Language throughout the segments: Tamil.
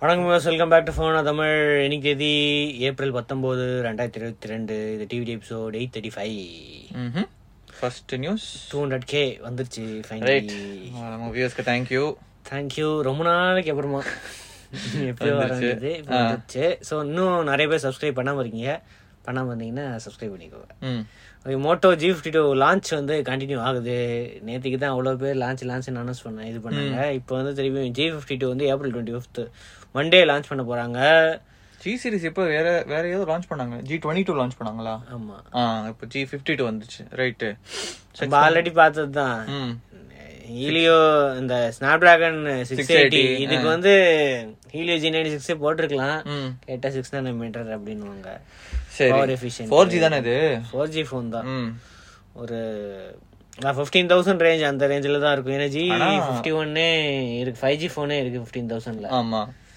வணக்கம் welcome back to Fona Tamil இன்னைக்கு தேதி ஏப்ரல் பத்தொம்போது ரெண்டாயிரத்தி இருபத்தி ரெண்டு இது DVD episode eight thirty five first news two hundred K வந்துருச்சு ரைட் ஃபைனலி நம்ம வியூஸ்க்கு தேங்க்யூ தேங்க்யூ ரொம்ப நாளைக்கு அப்புறமா எப்பயோ வந்துருச்சு. வரது இப்போ வந்துருச்சு ஸோ இன்னும் நிறைய பேர் சப்ஸ்கிரைப் பண்ணாமல் இருக்கீங்க பண்ணாமல் இருந்தீங்கன்னா சப்ஸ்கிரைப் பண்ணிக்கோங்க ம் okay Moto G fifty two launch வந்து கண்டினியூ ஆகுது நேற்றுக்கு தான் அவ்வளோ பேர் லான்ச் லான்ச் அனௌன்ஸ் பண்ண இது பண்ணாங்க இப்போ வந்து திரும்பி ஜி ஃபிஃப்டி டூ வந்து April twenty fifth Monday launch பண்ண போகிறாங்க ஜி சீரிஸ் இப்போ வேற வேற ஏதோ லான்ச் பண்ணாங்க ஜி டுவெண்ட்டி டூ லான்ச் பண்ணாங்களா ஆமாம் ஆ இப்போ ஜி ஃபிஃப்டி டூ வந்துச்சு ரைட்டு நம்ம ஆல்ரெடி பார்த்தது தான் ம் ஹீலியோ இந்த ஸ்னாப் டிராகன் சிக்ஸ் எயிட்டி 680, இதுக்கு வந்து ஹீலியோ ஜி நைன்டி சிக்ஸே போட்டிருக்கலாம் ம் கேட்டா சிக்ஸ் நானோ மீட்டர் அப்படின்னுவாங்க சரி பவர் எஃபிஷியன்ட் ஃபோர் ஜி தானே இது ஃபோர் ஜி ஃபோன் தான் ம் ஒரு ஃபிஃப்டீன் தௌசண்ட் ரேஞ்ச் அந்த ரேஞ்சில் தான் இருக்கும் ஏன்னா ஜி ஃபிஃப்டி ஒன்னே இருக்கு ஃபைவ் ஜி ஃபோனே இருக்கு ஃபிஃப்டீன் தௌசண்ட்ல ஆமா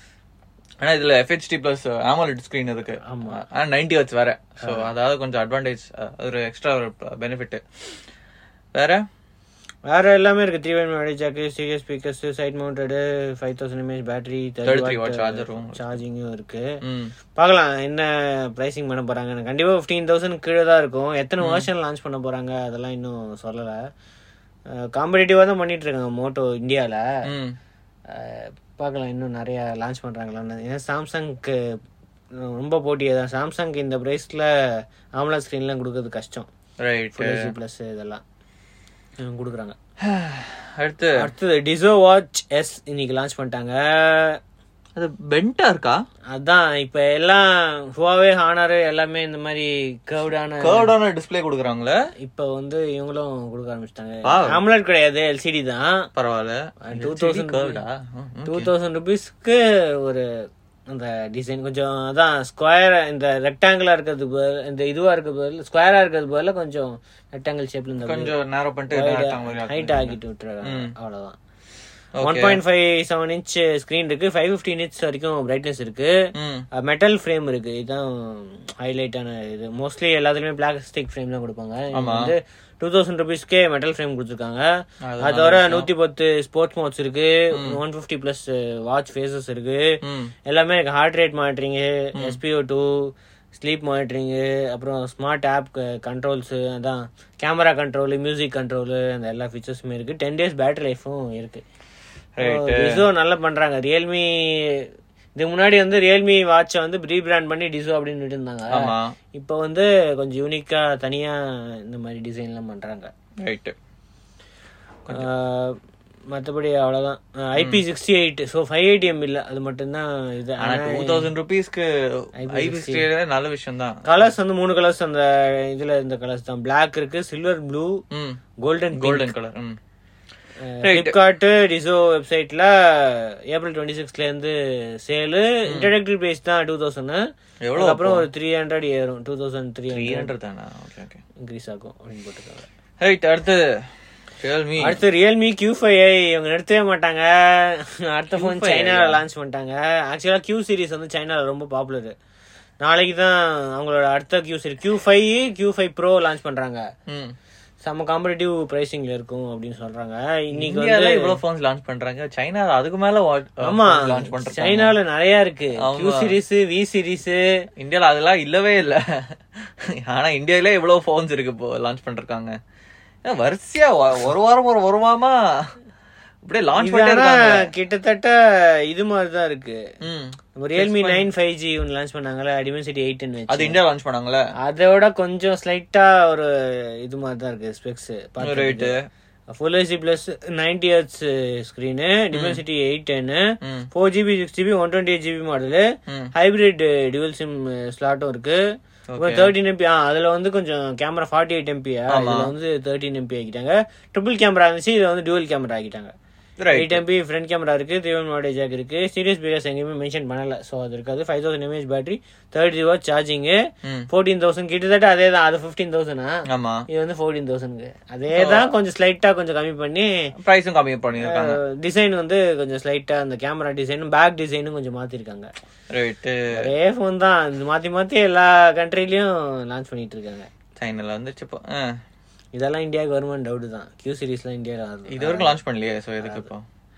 ஆனா இதுல எஃப்ஹெச்டி பிளஸ் AMOLED ஸ்கிரீன் இருக்கு ஆமா. ஆனா நைன்டி ஹெர்ட்ஸ் வேற சோ அதாவது கொஞ்சம் அட்வான்டேஜ் ஒரு எக்ஸ்ட்ரா ஒரு பெனிஃபிட் வேற வேற எல்லாமே இருக்கு three one memory jack serious speakers side mounted five thousand mAh பேட்டரி 33 watt charger-ம் சார்ஜிங்கும் இருக்கு ம் பார்க்கலாம் என்ன ப்ரைசிங் பண்ண போறாங்க கண்டிப்பா ஃபிஃப்டீன் தௌசண்ட் கீழே தான் இருக்கும் எத்தனை வருஷன் லான்ச் பண்ண போறாங்க அதெல்லாம் இன்னும் சொல்லல காம்படிட்டிவாக தான் பண்ணிட்டு இருக்காங்க மோட்டோ இந்தியாவில் ம் பார்க்கலாம் இன்னும் நிறைய லான்ச் பண்றாங்களான்னு ஏன்னா சாம்சங்க்கு ரொம்ப போட்டியே தான் சாம்சங் இந்த ப்ரைஸ்ல ஆம்லா ஸ்க்ரீன்லாம் கொடுக்கறது கஷ்டம் ரைட் ஃபுல் ஹெச்டி ப்ளஸ் இதெல்லாம் இவங்க கொடுக்குறாங்க அடுத்து அடுத்தது டிசோ வாட்ச் எஸ் இன்னைக்கு லான்ச் பண்ணிட்டாங்க அது பென்டா இருக்கா அதான் இப்ப எல்லாம் ஹுவாவே ஹானர் எல்லாமே இந்த மாதிரி கர்வ்டான கர்வ்டான டிஸ்ப்ளே கொடுக்குறாங்களே இப்ப வந்து இவங்களும் கொடுக்க ஆரம்பிச்சிட்டாங்க Wow. ஆம்லெட் கிடையாது எல்சிடி தான் பரவாயில்ல டூ LCD தௌசண்ட் curved ஆ? ம், ம். டூ தௌசண்ட் ருபீஸ்க்கு ஒரு அந்த டிசைன் கொஞ்சம் அதான் ஸ்கொயர் இந்த ரெக்டாங்கிளா இருக்கிறது பதில் இந்த இதுவா இருக்க பதில் ஸ்கொயரா இருக்கிறது பதில கொஞ்சம் ரெக்டாங்கிள் ஷேப்ல இந்த கொஞ்சம் நேரோ பண்ணிட்டு நேரா மாதிரி ஆக்கு. ஹைட் ஆக்கிட்டு விட்டுறாங்க அவ்வளவுதான் Okay. One point five seven inch screen இருக்கு ஃபைவ் ஃபிஃப்டின் இன்ச் வரைக்கும் பிரைட்னஸ் இருக்கு ம் மெட்டல் ஃப்ரேம் இருக்கு இதுதான் ஹைலைட்டான இது மோஸ்ட்லி எல்லாத்துலயுமே பிளாஸ்டிக் ஃப்ரேம் தான் கொடுப்பாங்க இது வந்து டூ தௌசண்ட் ருபீஸ்க்கே மெட்டல் ஃப்ரேம் கொடுத்துருக்காங்க அது அது தவிர நூத்தி பத்து ஸ்போர்ட்ஸ் மோட்ஸ் இருக்கு one fifty plus watch faces இருக்கு ம் எல்லாமே இருக்கு heart rate monitoring SpO two sleep monitoring அப்புறம் ஸ்மார்ட் ஆப் கண்ட்ரோல்ஸ் அதான் கேமரா கண்ட்ரோல் மியூசிக் கண்ட்ரோல் அந்த எல்லா ஃபீச்சர்ஸுமே இருக்கு டென் டேஸ் பேட்டரி லைஃபும் இருக்கு டிசோ நல்லா பண்றாங்க ரியல்மி இதுக்கு முன்னாடி வந்து ரியல்மி வாட்சை வந்து ரீபிராண்ட் பண்ணி டிசோ அப்படின்னு இருந்தாங்க ஆமா இப்போ வந்து கொஞ்சம் யூனிக்கா தனியா இந்த மாதிரி டிசைன்லாம் பண்றாங்க ரைட் ஆஹ் மத்தபடி அவ்வளவுதான் IP sixty eight so five eighty M இல்ல அது மட்டும்தான் இது ஆனா டூ தௌசண்ட் ருபீஸ்க்கு ஐபிசி நல்ல விஷயம் தான் கலர்ஸ் வந்து மூணு கலர்ஸ் அந்த இதுல இந்த கலர்ஸ் தான் பிளாக் இருக்கு சில்வர் ப்ளூ ம் கோல்டன் கோல்டன் கலர் ம் பிளிப்கார்ட் டிசோ வெப்சைட்ல ஏப்ரல் டுவெண்ட்டி சிக்ஸ்ல இருந்து சேலு இன்ட்ரடக்டரி பிரைஸ் தான் டூ தௌசண்ட் எவ்வளவு அப்புறம் ஒரு த்ரீ ஹண்ட்ரட் ஏறும் two thousand three three hundred hundred தானா ஓகே ஓகே இன்க்ரீஸ் ஆகும் அப்படின்னு போட்டுருக்காங்க ரைட் அடுத்து ரியல்மி அடுத்து ரியல்மி கியூ ஃபைவ் இவங்க நிறுத்தவே மாட்டாங்க அடுத்த ஃபோன் சைனால லான்ச் பண்ணிட்டாங்க ஆக்சுவலா கியூ சீரிஸ் வந்து சைனால ரொம்ப பாப்புலர் நாளைக்கு தான் அவங்களோட அடுத்த Q series Q five Q five pro launch பண்றாங்க ம் செம்ம காம்படிட்டிவ் பிரைசிங்ல இருக்கும் அப்படின்னு சொல்றாங்க இன்னைக்கு வந்து இந்தியால இவ்வளவு போன்ஸ் லான்ச் பண்றாங்க சைனா அதுக்கு மேல ஆமா லான்ச் பண்றாங்க சைனால நிறைய இருக்கு கியூ சீரிஸ் வி சீரிஸ் இந்தியால அதெல்லாம் இல்லவே இல்ல ஆனா இந்தியால இவ்வளவு போன்ஸ் இருக்கு இப்போ லான்ச் பண்றாங்க ஏன் வரிசையா ஒ- ஒரு வாரம் ஒரு ஒரு வாரமா அப்படியே லான்ச் பண்ணிட்டே இருக்காங்க கிட்டத்தட்ட இது மாதிரி தான் இருக்கு ம் ரியல்மி நைன் ஃபைவ் ஜி ஒன்று லான்ச் பண்ணாங்க டிமென்சிட்டி எயிட்னு வச்சு அது இந்தியா லான்ச் பண்ணாங்களே அதோட கொஞ்சம் ஸ்லைட்டா ஒரு இது மாதிரி தான் இருக்கு specs right full HD plus ninety hertz screen Dimensity eight டென்னு ம் four GB six GB one twenty eight GB model ம் ஹைபிரிட் டியூவல் சிம் ஸ்லாட்டும் இருக்கு அப்புறம் தேர்ட்டின் எம்பி ஆ அதுல வந்து கொஞ்சம் கேமரா ஃபார்ட்டி எயிட் எம்பி இதுல வந்து தேர்ட்டின் எம்பி ஆக்கிட்டாங்க ட்ரிபிள் கேமரா இருந்துச்சு இதுல வந்து டுவல் கேமரா ஆக்கிட்டாங்க right eight MP front camera இருக்கு த்ரீ ஒன் வாட் ஜாக் இருக்கு சீரியஸ் பிகர்ஸ் எங்கேயுமே மென்ஷன் பண்ணல ஸோ அது இருக்காது five thousand mAh battery thirty watt charging ம் ஃபோர்டீன் தௌசண்ட் கிட்டத்தட்ட அதே தான் அது ஃபிஃப்டீன் தௌசண்டா ஆமா இது வந்து ஃபோர்டீன் தௌசண்ட்க்கு அதே தான் கொஞ்சம் ஸ்லைட்டா கொஞ்சம் கம்மி பண்ணி பிரைஸும் கம்மி பண்ணிருக்காங்க டிசைன் வந்து கொஞ்சம் ஸ்லைட்டா அந்த கேமரா டிசைனும் பேக் டிசைனும் கொஞ்சம் மாத்திருக்காங்க ரைட்டு ஒரே ஃபோன் தான் இது மாத்தி மாத்தி எல்லா கண்ட்ரிலயும் லான்ச் பண்ணிட்டு இருக்காங்க சைனால வந்துச்சு இப்போ ஆ. இதெல்லாம் இந்தியாவுக்கு வருமானு டவுட் தான் கியூ சீரிஸ்லாம் இந்தியாவில் வருது இது வரைக்கும் லான்ச் பண்ணலையே சோ எதுக்கு இப்போ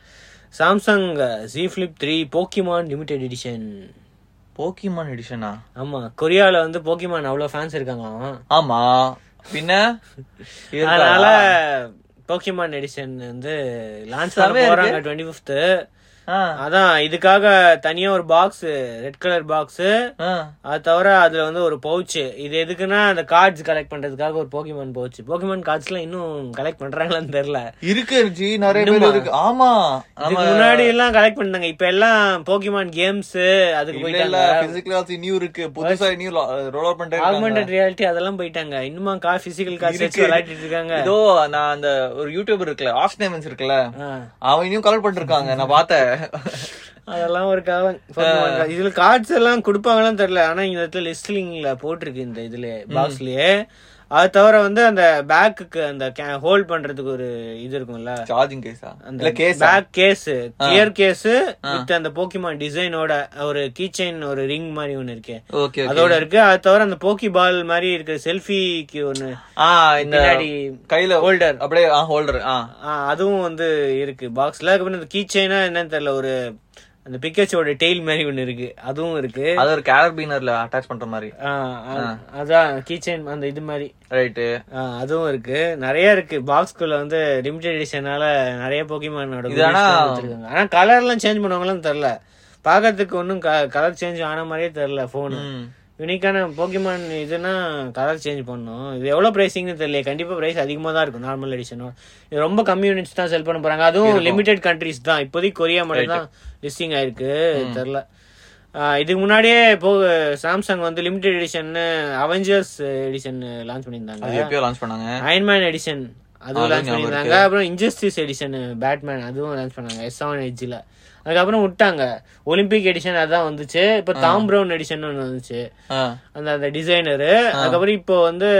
Samsung Z flip three Pokemon limited edition Pokemon எடிஷனா ஆமா கொரியால வந்து போக்கிமான் அவ்வளவு ஃபேன்ஸ் இருக்காங்க ஆமா பின்ன இருக்கா? அதனால போக்கிமான் எடிஷன் வந்து லான்ச் பண்ண செமையா போறாங்க டுவெண்ட்டி ஃபிஃப்த் ஆ, அதான் இதுக்காக தனியா ஒரு பாக்ஸ் ரெட் கலர் பாக்ஸ் ஆ. அது தவிர அதுல வந்து ஒரு பவுச் இது எதுக்குன்னா அந்த கார்ட்ஸ் கலெக்ட் பண்றதுக்காக ஒரு போக்கிமான் பவுச் போக்கிமான் கார்ட்ஸ் எல்லாம் இன்னும் கலெக்ட் பண்றாங்களான்னு தெரியல இருக்கு ஜி நிறைய பேர் இருக்கு ஆமா நம்ம இதுக்கு முன்னாடி எல்லாம் கலெக்ட் பண்ணாங்க இப்ப எல்லாம் போக்கிமான் கேம்ஸ் அதுக்கு இல்ல இல்ல போயிட்டாங்க பிசிக்கல் நியூ இருக்கு புதுசா நியூ ரோல் அவுட் பண்ணிட்டு ஆகுமெண்டட் ரியாலிட்டி அதெல்லாம் போயிட்டாங்க இன்னுமா கா பிசிக்கல் கார்ட்ஸ் வச்சு இருக்கு. விளையாடிட்டு இருக்காங்க இதோ நான் அந்த ஒரு யூடியூபர் இருக்குல்ல ஆஃப் நேமன்ஸ் இருக்குல்ல ஆ. அவன் இன்னும் கலெக்ட் பண்ணிருக்காங்க நான் பார்த்தேன் அதெல்லாம் ஒரு காலம் Pokemon card. இதுல கார்ட்ஸ் எல்லாம் கொடுப்பாங்களான்னு தெரியல ஆனா இந்த இடத்துல லிஸ்ட்லிங்ல போட்டிருக்கு இந்த இதுல பாக்ஸ்லயே அது தவிர வந்து அந்த பேக்குக்கு அந்த ஹோல்ட் பண்றதுக்கு ஒரு இது இருக்கும்ல சார்ஜிங் கேஸா அந்த இல்ல case back case clear case with அந்த போக்கிமான் டிசைனோட ஒரு கீ செயின் ஒரு ரிங் மாதிரி ஒன்னு இருக்கு ஓகே அதோட இருக்கு அது தவிர அந்த போக்கி பால் மாதிரி இருக்கு செல்ஃபிக்கு ஒன்னு ஆ இந்த பின்னாடி கையில holder. அப்படியே ஆ ஹோல்டர் ஆ ஆ, அதுவும் வந்து இருக்கு பாக்ஸ்ல அதுக்கப்புறம் இந்த கீ செயினா என்னன்னு தெரியல ஒரு அந்த பிக்கச்சோட டெய்ல் மாதிரி ஒன்னு இருக்கு அதுவும் இருக்கு அது ஒரு கேரபீனர்ல அட்டாச் பண்ற மாதிரி ஆ, அ- அதான் கீ செயின் அந்த இது மாதிரி ரைட்டு ஆ, அதுவும் இருக்கு நிறைய இருக்கு பாக்ஸ்குள்ள வந்து லிமிடெட் எடிஷனால நிறைய போக்கிமானோட இது ஆனா- வச்சிருக்காங்க ஆனா கலர் எல்லாம் சேஞ்ச் பண்ணுவாங்களான்னு தெரியல பாக்கிறதுக்கு ஒன்னும் கலர் சேஞ்ச் ஆன மாதிரியே தெரியல போனு ம். யூனிக்கான போக்கிமான் இதுனா கலர் சேஞ்ச் பண்ணும் இது எவ்வளவு பிரைசிங்னு தெரியல கண்டிப்பா பிரைஸ் அதிகமா தான் இருக்கும் நார்மல் எடிஷனோட இது ரொம்ப கம்மி யூனிட்ஸ் தான் செல் பண்ண போறாங்க அதுவும் லிமிடெட் கண்ட்ரிஸ் தான் இப்போதைக்கு கொரியா மட்டும் தான் லிஸ்டிங் ஆயிருக்கு தெரியல ஆ, இதுக்கு முன்னாடியே இப்போ சாம்சங் வந்து limited edition Avengers edition launch பண்ணியிருந்தாங்க அது எப்பயோ லான்ச் பண்ணாங்க அயன்மேன் எடிஷன் அதுவும் லான்ச் பண்ணியிருந்தாங்க அப்புறம் இன்ஜஸ்டிஸ் எடிஷன் பேட்மேன் அதுவும் லான்ச் பண்ணாங்க எஸ் செவன் எட்ஜில் அதுக்கப்புறம் விட்டாங்க ஒலிம்பிக் எடிஷன் அதான் வந்துச்சு இப்போ தாம் ப்ரௌன் எடிஷன் ஒன்று வந்துச்சு ஆ. அந்த அந்த டிசைனரு அதுக்கப்புறம் இப்போ வந்து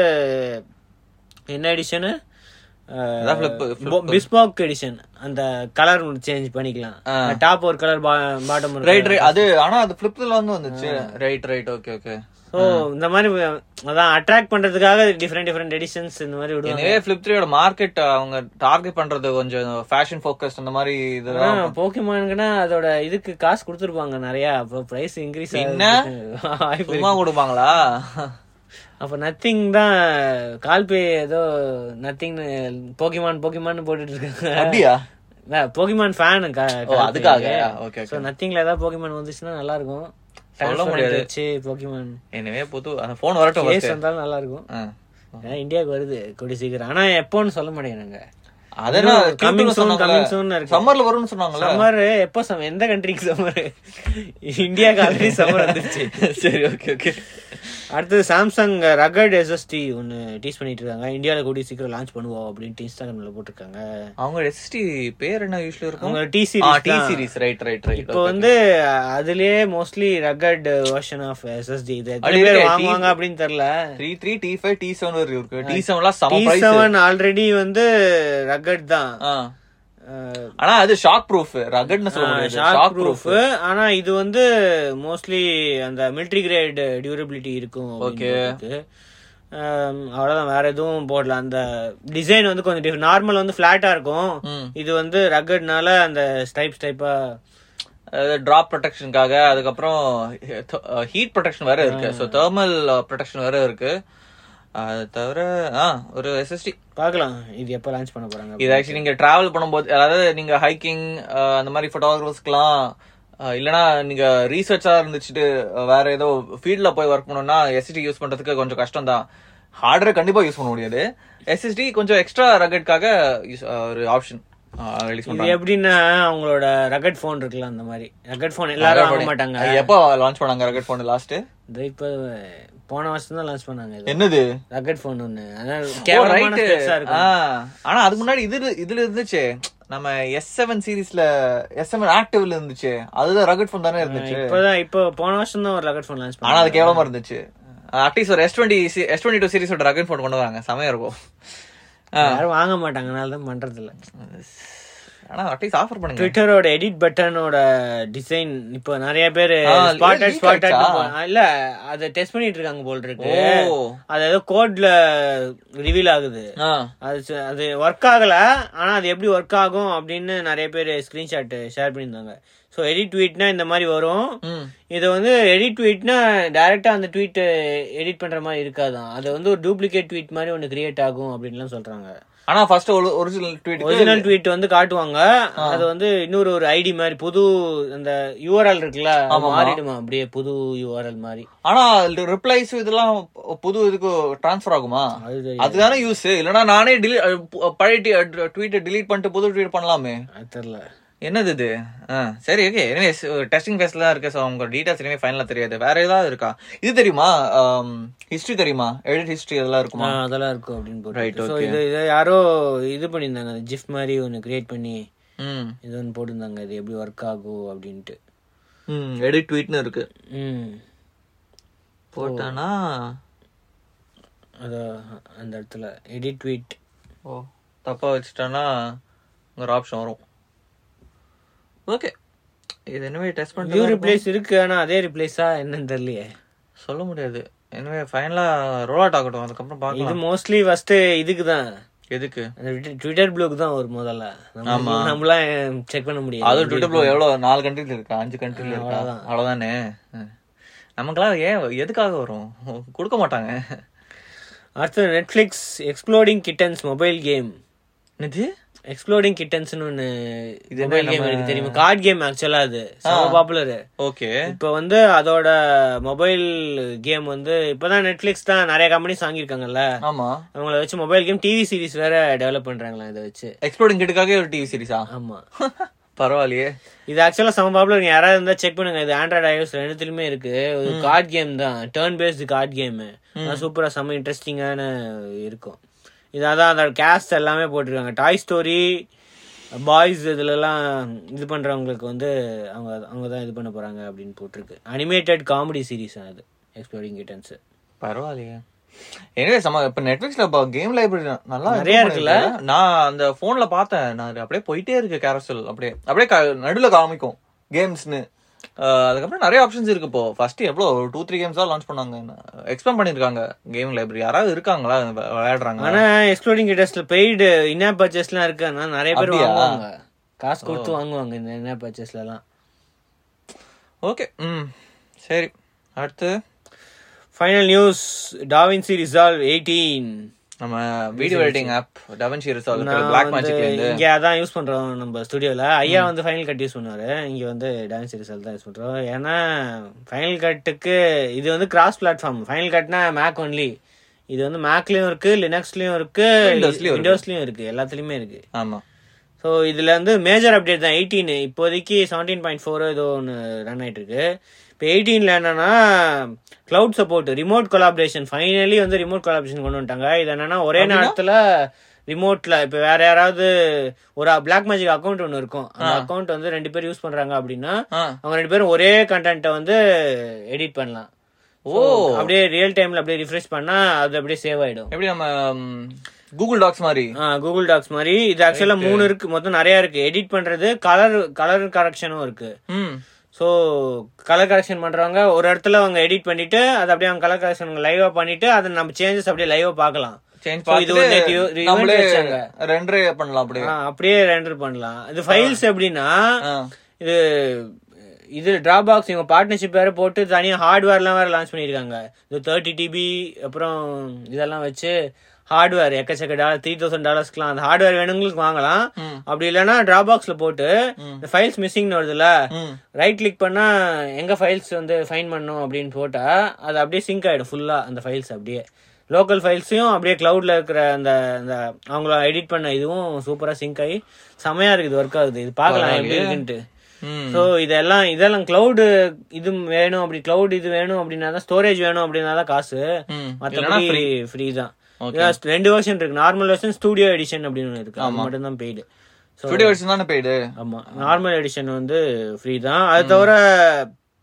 என்ன எடிஷனு அதான் flip- பிஸ்பாக் எடிஷன் அந்த கலர் சேஞ்ச் பண்ணிக்கலாம் டாப் ஒரு கலர் பாட்டம் ரைட் ரைட் அது ஆனா அது பிளிப்ல வந்து வந்துச்சு right right okay okay so இந்த மாதிரி அதான் அட்ராக்ட் பண்றதுக்காக டிஃப்ரெண்ட் டிஃப்ரெண்ட் எடிஷன்ஸ் இந்த மாதிரி விடுவாங்க எனவே பிளிப் த்ரீயோட மார்க்கெட் அவங்க டார்கெட் பண்றது கொஞ்சம் ஃபேஷன் ஃபோக்கஸ் அந்த மாதிரி இதெல்லாம் போக்கிமானுக்குன்னா அதோட இதுக்கு காசு கொடுத்துருப்பாங்க நிறைய அப்போ பிரைஸ் இன்க்ரீஸ் என்ன? வாய்ப்பு சும்மா கொடுப்பாங்களா அப்ப நத்திங் தான் கால்பே ஏதோ நத்திங் போக்கிமான் போக்கிமான் போட்டுட்டு இருக்காங்க அப்படியா போக்கிமான் ஃபேனு ஓ அதுக்காக ஓகே ஸோ நத்திங்ல ஏதாவது போக்கிமான் வந்துச்சுன்னா நல்லா இருக்கும் சொல்ல முடியாது. வச்சு போக்கிமான் எனவே புது அந்த போன் வரட்டும் கேஸ் first. வந்தாலும் நல்லா இருக்கும் ஆ. ஏன்னா இந்தியாவுக்கு வருது கூடி சீக்கிரம் ஆனா எப்போன்னு சொல்ல மாட்டேங்கிறாங்க அதெல்லாம் இன்னும் coming soon, coming soon இருக்கு. சம்மர்ல வரும்னு சொன்னாங்கல்ல சம்மர் எப்போ சம்மர் எந்த கண்ட்ரிக்கு சம்மர் இந்தியாவுக்கு ஆல்ரெடி சம்மர் வந்துருச்சு சரி ஓகே ஓகே அடுத்தது சாம்சங் ரகட் எஸ்எஸ்டி ஒன்னு டீஸ் பண்ணிட்டு இருக்காங்க இந்தியாவில் கூடிய சீக்கிரம் லான்ச் பண்ணுவோம் அப்படின்ட்டு இன்ஸ்டாகிராம்ல போட்டிருக்காங்க அவங்க எஸ்டி பேர் என்ன யூஸ்வலி இருக்கும் அவங்க T ah T series series right right right இப்போ வந்து அதுலயே mostly rugged version of SSD இது எத்தனை அப்படி பேர் இருக்கே, வாங்குவாங்க அப்படின்னு தெரியல three three T five T seven இருக்கு டி செவன்லாம் செம டி பிரைஸ் செவன் ஆல்ரெடி வந்து ரகட் தான் ஆனா அது ஷாக் ப்ரூஃப் ரகட்னு சொல்ல முடியாது ஷாக் ஷாக் ப்ரூஃப் ப்ரூஃப் ஆனா இது வந்து மோஸ்ட்லி அந்த மிலிட்ரி கிரேட் டியூரபிலிட்டி இருக்கும் Okay. அப்படின்னு ஆம், அவ்வளவுதான் வேற எதுவும் போடல அந்த டிசைன் வந்து கொஞ்சம் நார்மல் வந்து ஃபிளாட்டா இருக்கும் ம். இது வந்து ரகட்னால அந்த ஸ்டைப் ஸ்டைப்பா டிராப் ப்ரொடெக்ஷனுக்காக அதுக்கப்புறம் ஹீட் ப்ரொடெக்ஷன் வேற இருக்கு ஸோ தெர்மல் ப்ரொடெக்ஷன் வேற இருக்கு அது தவிர ஆ ஒரு எஸ்எஸ்டி பார்க்கலாம் இது எப்போ லான்ச் பண்ண போறாங்க இது ஆக்சுவலி நீங்க டிராவல் பண்ணும்போது அதாவது நீங்க ஹைக்கிங் அந்த மாதிரி ஃபோட்டோகிராஃபர்ஸ்க்குலாம் இல்லனா நீங்க ரீசர்ச்சா இருந்துச்சுட்டு அஹ், வேற ஏதோ ஃபீல்ட்ல போய் ஒர்க் பண்ணணும்னா எஸ்எஸ்டி யூஸ் பண்றதுக்கு கொஞ்சம் கஷ்டம் தான் ஹார்டரை கண்டிப்பா யூஸ் பண்ண முடியாது எஸ்எஸ்டி கொஞ்சம் எக்ஸ்ட்ரா ரகட்காக ஒரு ஆப்ஷன் ரிலீஸ் இது பண்றாங்க எப்படின்னா அவங்களோட ரகட் ஃபோன் இருக்குல்ல அந்த மாதிரி ரகட் ஃபோன் எல்லாரும் வாங்க மாட்டாங்க அது எப்போ லான்ச் பண்ணாங்க ரகட் போன் லாஸ்ட் இது இப்போ போன வருஷம் தான் லான்ச் பண்ணாங்க இது என்னது ரகட் ஃபோன் ஒன்னு அதான் ஓ, கேவலமான right. ஸ்பெக்ஸா இருக்கும் ஆ, ஆனா அதுக்கு முன்னாடி இது இதுல இருந்துச்சு நம்ம எஸ் செவன் சீரீஸ்ல எஸ் செவன் ஆக்டிவ்ல இருந்துச்சு அதுதான் ரகட் ஃபோன் தானே இருந்துச்சு இப்பதான் இப்போ போன வருஷம் தான் ஒரு ரகட் ஃபோன் லான்ச் ஆனா பண்ணாங்க அது கேவலமா இருந்துச்சு அட்லீஸ்ட் ஒரு S twenty S twenty two சீரிஸோட ரகட் ஃபோன் கொண்டு வராங்க செமையா இருக்கும் ஆ. யாரும் வாங்க மாட்டாங்க அதனால தான் பண்றது இல்ல ஆனா அட்லீஸ்ட் ஆஃபர் பண்ணுங்க ட்விட்டரோட எடிட் பட்டனோட டிசைன் இப்போ நிறைய பேர் ஆ, ஸ்பாட்டட் leak ஸ்பாட்டட் ஆயிடுச்சா? இல்ல அதை டெஸ்ட் பண்ணிட்டு இருக்காங்க போல் இருக்கு ஓ அது ஏதோ கோட்ல ரிவீல் ஆகுது ஆ அது ச- அது ஒர்க் ஆகல ஆனா அது எப்படி ஒர்க் ஆகும் அப்படின்னு நிறைய பேர் ஸ்கிரீன்ஷாட் ஷேர் பண்ணியிருந்தாங்க ஸோ எடிட் ட்வீட்னா இந்த மாதிரி வரும் ம் இது வந்து எடிட் ட்வீட்னா டைரக்டா அந்த ட்வீட் எடிட் பண்ற மாதிரி இருக்காதான் அது வந்து ஒரு டூப்ளிகேட் ட்வீட் மாதிரி ஒன்று கிரியேட் ஆகும் அப்படின்லாம் சொல்றாங்க ஆனா first original tweet original tweet வந்து காட்டுவாங்க அது வந்து இன்னொரு ஒரு ஐடி மாதிரி புது அந்த யூஆர்எல் இருக்குல்ல அது மாறிடுமா அப்படியே புது யூஆர்எல் மாதிரி ஆனா ரிப்ளைஸ் இதெல்லாம் புது இதுக்கு ட்ரான்ஸ்ஃபர் ஆகுமா அது தெரியும் அதுதானே யூஸ் இல்லனா நானே delete பழைய ட்வீட் delete பண்ணிட்டு புது ட்வீட் பண்ணலாமே அது தெரியல என்னது இது ஆ, சரி ஓகே எனிவேஸ் டெஸ்டிங் ஃபேஸ்ல தான் இருக்கு ஸோ உங்க டீடைல்ஸ் எதுவுமே ஃபைனலா தெரியாது வேற ஏதாவது இருக்கா இது தெரியுமா ஹிஸ்டரி தெரியுமா எடிட் ஹிஸ்டரி அதெல்லாம் இருக்குமா ஆ, அதெல்லாம் இருக்கும் அப்படின்னு Right, போட்டு ஸோ okay. இது இதை யாரோ இது பண்ணியிருந்தாங்க ஜிஃப் மாதிரி ஒன்று கிரியேட் பண்ணி ம் இது ஒன்று போட்டிருந்தாங்க இது எப்படி ஒர்க் ஆகும் அப்படின்ட்டு ம் எடிட் ட்வீட்னு இருக்கு ம் போட்டானா அது அந்த இடத்துல எடிட் ட்வீட் ஓ தப்பா வச்சுட்டானா ஒரு ஆப்ஷன் வரும் ஓகே இது என்னவே டெஸ்ட் வியூ பண்ணிட்டு ரிப்ளேஸ் இருக்கு ஆனா அதே ரிப்ளேஸா என்னன்னு தெரியலையே சொல்ல முடியாது எனவே ஃபைனலா ரோல் அவுட் ஆகட்டும் அதுக்கப்புறம் இது பார்க்கலாம் மோஸ்ட்லி ஃபர்ஸ்ட் இதுக்கு தான் எதுக்கு ட்விட்டர் ப்ளூக்கு தான் ஒரு முதல்ல நம்ம நம்மளாம் செக் பண்ண முடியாது அது ட்விட்டர் ப்ளோ எவ்வளவு நாலு கண்ட்ரில இருக்கா அஞ்சு கண்ட்ரில இருக்கா அவ்வளவுதானே ம். நமக்கெல்லாம் ஏன் எதுக்காக வரும் கொடுக்க மாட்டாங்க அடுத்து Netflix exploding kittens mobile game என்னது எக்ஸ்ப்ளோடிங் கிட்டன்ஸ்னு ஒன்னு இது என்ன மொபைல் கேம் இருக்கு தெரியுமா கார்டு கேம் ஆக்சுவலா அது செம பாப்புலர் ஓகே இப்போ வந்து அதோட மொபைல் கேம் வந்து இப்பதான் நெட்ஃபிளிக்ஸ் தான் நிறைய கம்பெனிஸ் வாங்கியிருக்காங்கல்ல ஆமா அவங்கள வச்சு மொபைல் கேம் டிவி சீரிஸ் வேற டெவலப் பண்றாங்களா இதை வச்சு எக்ஸ்ப்ளோரிங் கிட்டுக்காக ஒரு டிவி சீரிஸா ஆமா பரவாயில்லையே இது ஆக்சுவலா செம பாப்புலர் யாராவது இருந்தா செக் பண்ணுங்க இது ஆண்ட்ராய்டு ஐஓஎஸ் ரெண்டுத்துலயுமே இருக்கு ஒரு கார்டு கேம் தான் டேர்ன் பேஸ்டு கார்டு கேம் சூப்பரா செம இன்ட்ரெஸ்டிங்கான இருக்கும் இது அதான் அந்த கேஸ்ட் எல்லாமே போட்டிருக்காங்க டாய் ஸ்டோரி பாய்ஸ் இதுலலாம் இது பண்றவங்களுக்கு வந்து அவங்க அவங்க தான் இது பண்ண போறாங்க அப்படின்னு போட்டிருக்கு அனிமேட்டட் காமெடி சீரிஸ் அது எக்ஸ்ப்ளோரிங் கிட்டன்ஸ் பரவாயில்லையே எனவே சம இப்ப நெட்ஃபிளிக்ஸ்ல இப்ப கேம் லைப்ரரி நல்லா நிறைய improve இருக்குல்ல? பண்ணிருக்கு. நான் அந்த போன்ல பார்த்தேன் நான் அது அப்படியே போயிட்டே இருக்கு கேரசல் அப்படியே அப்படியே க- நடுவுல காமிக்கும் கேம்ஸ்னு அதுக்கப்புறம் நிறைய ஆப்ஷன்ஸ் இருக்கு இப்போ ஃபர்ஸ்ட் எவ்வளவு டூ த்ரீ கேம்ஸ் தான் லான்ச் பண்ணாங்க எக்ஸ்பேண்ட் பண்ணிருக்காங்க கேம் லைப்ரரி யாராவது இருக்காங்களா விளை- விளையாடுறாங்க ஆனா எக்ஸ்ப்ளோரிங் கிட்டஸ்ல பெய்டு இன்ஆப் பர்ச்சேஸ்லாம் இருக்கு ஆனா நிறைய பேர் அப்படியா? வாங்குவாங்க காசு கொடுத்து வாங்குவாங்க இந்த இன்ஆப் பர்ச்சேஸ்ல எல்லாம் ஓகே ம் சரி அடுத்து final news DaVinci Resolve eighteen நம்ம video editing app DaVinci Resolve black மேஜிக்ல இருந்து இங்க அதான் யூஸ் பண்றோம் நம்ம ஸ்டுடியோல ஐயா வந்து ஃபைனல் கட் யூஸ் பண்ணுவாரு இங்க வந்து டாவின்சி ரிசால்வ் தான் யூஸ் பண்றோம் ஏன்னா ஃபைனல் கட்டுக்கு இது வந்து கிராஸ் பிளாட்ஃபார்ம் ஃபைனல் கட்னா மேக் ஒன்லி இது வந்து மேக்லயும் இருக்கு லினக்ஸ்லயும் இருக்கு Windowsலயும் இருக்கு. விண்டோஸ்லயும் இருக்கு எல்லாத்துலயுமே இருக்கு ஆமா ஸோ இதுல வந்து மேஜர் அப்டேட் தான் எயிட்டீன் இப்போதைக்கு செவன்டீன் பாயிண்ட் ஃபோர் ஏதோ ஒன்று ரன் ஆயிட்டு இருக்கு இப்போ எயிட்டீன்ல என்னன்னா cloud support remote collaboration finally வந்து ரிமோட் கொலாபரேஷன் கொண்டு வந்துட்டாங்க இது என்னன்னா ஒரே நேரத்துல ரிமோட்ல இப்போ வேற யாராவது ஒரு பிளாக் மேஜிக் அக்கௌண்ட் ஒன்று இருக்கும் அந்த அக்கௌண்ட் வந்து ரெண்டு பேர் யூஸ் பண்றாங்க அப்படின்னா ஆ அவங்க ரெண்டு பேரும் ஒரே கண்டென்ட்டை வந்து எடிட் பண்ணலாம் ஓ அப்படியே ரியல் டைம்ல அப்படியே ரிஃப்ரெஷ் பண்ணா அது அப்படியே சேவ் ஆயிடும் எப்படி நம்ம கூகுள் டாக்ஸ் மாதிரி கூகுள் டாக்ஸ் மாதிரி இது ஆக்சுவலா மூணு இருக்கு மொத்தம் நிறைய இருக்கு எடிட் பண்றது கலர் கலர் கரெக்ஷனும் இருக்கு ம் ஸோ கலர் கரெக்ஷன் பண்றவங்க ஒரு இடத்துல அவங்க எடிட் பண்ணிட்டு அதை அப்படியே அவங்க கலர் கரெக்ஷன் லைவா பண்ணிட்டு அதை நம்ம சேஞ்சஸ் அப்படியே லைவா பார்க்கலாம் சேஞ்ச் So, இது ஒரு net பார்த்துட்டு u- event நம்மளே வச்சாங்க. ரெண்டரே பண்ணலாம் அப்படியே ஆ, அப்படியே ரெண்டர் பண்ணலாம் இது ஃபைல்ஸ் எப்படின்னா ஆ. இது இது டிராபாக்ஸ் இவங்க பார்ட்னர்ஷிப் வேற போட்டு தனியா ஹார்ட்வேர்லாம் வேற லான்ச் பண்ணிருக்காங்க இது தேர்ட்டி டிபி அப்புறம் இதெல்லாம் வச்சு ஹார்ட்வேர் எக்கச்சக்க டாலர் த்ரீ தௌசண்ட் டாலர்ஸ்க்குலாம் அந்த ஹார்ட்வேர் வேணுங்களுக்கு வாங்கலாம் ம். அப்படி இல்லைன்னா டிராபாக்ஸ்ல போட்டு இந்த ஃபைல்ஸ் மிஸ்ஸிங்னு வருதுல்ல ம் ரைட் கிளிக் பண்ணா எங்க ஃபைல்ஸ் வந்து ஃபைன் பண்ணும் அப்படின்னு போட்டா அது அப்படியே சிங்க் ஆயிடும் ஃபுல்லா அந்த ஃபைல்ஸ் அப்படியே லோக்கல் ஃபைல்ஸையும் அப்படியே கிளவுட்ல இருக்கிற அந்த அந்த அவங்கள எடிட் பண்ண இதுவும் சூப்பரா சிங்க் ஆகி செமையா இருக்குது ஒர்க் ஆகுது இது பார்க்கலாம் எப்படி இருக்குன்ட்டு ம் ஸோ இதெல்லாம் இதெல்லாம் கிளவுடு இது வேணும் அப்படி கிளவுட் இது வேணும் அப்படின்னா தான் ஸ்டோரேஜ் வேணும் அப்படின்னா தான் காசு ம் மற்றபடி ஃப்ரீ தான் Yes, ரெண்டு வெர்ஷன் இருக்கு நார்மல் வெர்ஷன் ஸ்டூடியோ எடிஷன் அப்படின்னு ஒன்று இருக்கு அது மட்டும் தான் பெய்டு ஸோ ஸ்டுடியோ வெர்ஷன் தானே பெய்டு ஆமா நார்மல் எடிஷன் வந்து ஃப்ரீ தான் அது தவிர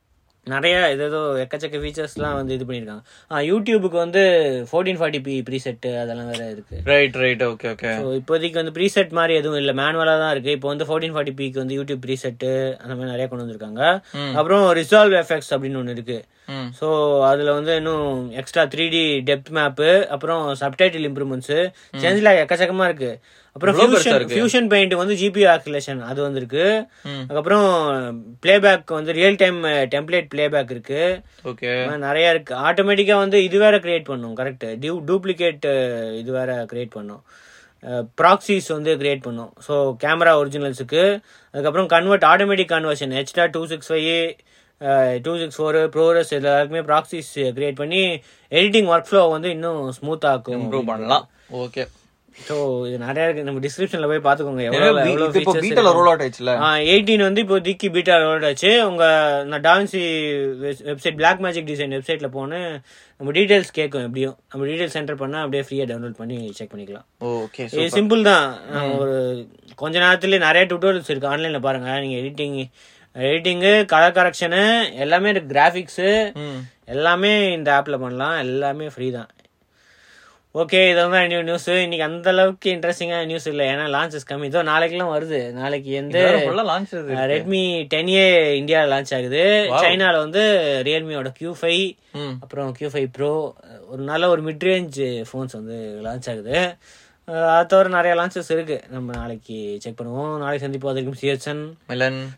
நிறைய ஏதேதோ எக்கச்சக்க ஃபீச்சர்ஸ்லாம் வந்து இது பண்ணியிருக்காங்க ஆ யூடியூபுக்கு வந்து ஃபோர்டீன் ஃபார்ட்டி பி ப்ரீசெட் அதெல்லாம் வேற இருக்கு right right okay okay so இப்போதைக்கு வந்து ப்ரீசெட் மாதிரி எதுவும் இல்லை மேனுவலாக தான் இருக்கு இப்போ வந்து ஃபோர்டீன் ஃபார்ட்டி பிக்கு வந்து யூடியூப் ப்ரீசெட்டு அந்த மாதிரி நிறைய கொண்டு வந்திருக்காங்க அப்புறம் ரிசால்வ் எஃபெக்ட்ஸ் அப்படின்னு ஒன்று இருக்கு ம் ஸோ அதில் வந்து இன்னும் extra three D depth map அப்புறம் சப்டைட்டில் இம்ப்ரூவ்மெண்ட்ஸு சேஞ்சில் எக்கச்சக்கமாக இருக்கு அப்புறம் இவ்வளவு பெருசா ஃபியூஷன் இருக்கு. ஃபியூஷன் பெயிண்ட் வந்து ஜிபி ஆக்குலேஷன் அது வந்திருக்கு ம். அதுக்கப்புறம் பிளேபேக் வந்து ரியல் டைம் டெம்ப்ளேட் பிளேபேக் இருக்கு ஓகே இந்த மாதிரி நிறைய இருக்கு ஆட்டோமேட்டிக்கா வந்து இது வேற கிரியேட் பண்ணும் கரெக்ட் டியூ டூப்ளிகேட் இது வேற கிரியேட் பண்ணும் ப்ராக்சிஸ் வந்து கிரியேட் பண்ணும் ஸோ கேமரா ஒரிஜினல்ஸுக்கு அதுக்கப்புறம் கன்வெர்ட் ஆட்டோமேட்டிக் கன்வர்ஷன் ஹெச்டா two six five two six four ProRes எல்லாருக்குமே ப்ராக்சிஸ் கிரியேட் பண்ணி எடிட்டிங் ஒர்க் ஃப்ளோ வந்து இன்னும் ஸ்மூத் ஆக்கும் இம்ப்ரூவ் பண்ணலாம் ஓகே ஸோ இது நிறைய இருக்கு நம்ம டிஸ்கிரிப்ஷன்ல போய் பார்த்துக்கோங்க எவ்வளோ எவ்வளோ இப்போ features பீட்டால ரோல் அவுட் ஆயிடுச்சுல எயிட்டீன் வந்து இப்போ திக்கி பீட்டா ரோட் ஆச்சு உங்க நான் டான்சி வெப்சைட் பிளாக் மேஜிக் டிசைன் வெப்சைட்ல போன நம்ம டீடைல்ஸ் கேட்கும் எப்படியும் நம்ம டீடைல்ஸ் என்டர் பண்ணா அப்படியே ஃப்ரீயா டவுன்லோட் பண்ணி செக் பண்ணிக்கலாம் ஓகே இது சிம்பிள் தான் நான் ஒரு கொஞ்ச நேரத்துல நிறைய டுட்டோரியல்ஸ் இருக்கு ஆன்லைன்ல பாருங்க நீங்க எடிட்டிங் எடிட்டிங்கு கலர் கரெக்ஷனு எல்லாமே கிராஃபிக்ஸு ம் எல்லாமே இந்த ஆப்ல பண்ணலாம் எல்லாமே ஃப்ரீ தான் ஓகே இதெல்லாம் நியூ நியூஸ் இன்னைக்கு அந்த அளவுக்கு இன்ட்ரெஸ்டிங்கான நியூஸ் இல்லை ஏன்னா லான்ச்சஸ் கம்மி இதோ நாளைக்கெல்லாம் வருது நாளைக்கு எந்த ஃபுல்லா லான்ச் ரெட்மி டென் ஏ இந்தியாவில் லான்ச் ஆகுது சைனால வந்து ரியல்மியோட கியூ ஃபைவ் ம் அப்புறம் கியூ ஃபைவ் ப்ரோ ஒரு நல்ல ஒரு மிட் ரேஞ்ச் ஃபோன்ஸ் வந்து லான்ச் ஆகுது அஹ் அது தவிர நிறைய லான்ச்சஸ் இருக்கு நம்ம நாளைக்கு செக் பண்ணுவோம் நாளைக்கு சந்திப்போம் அதற்கும் சிஎஸ்என் மிலன்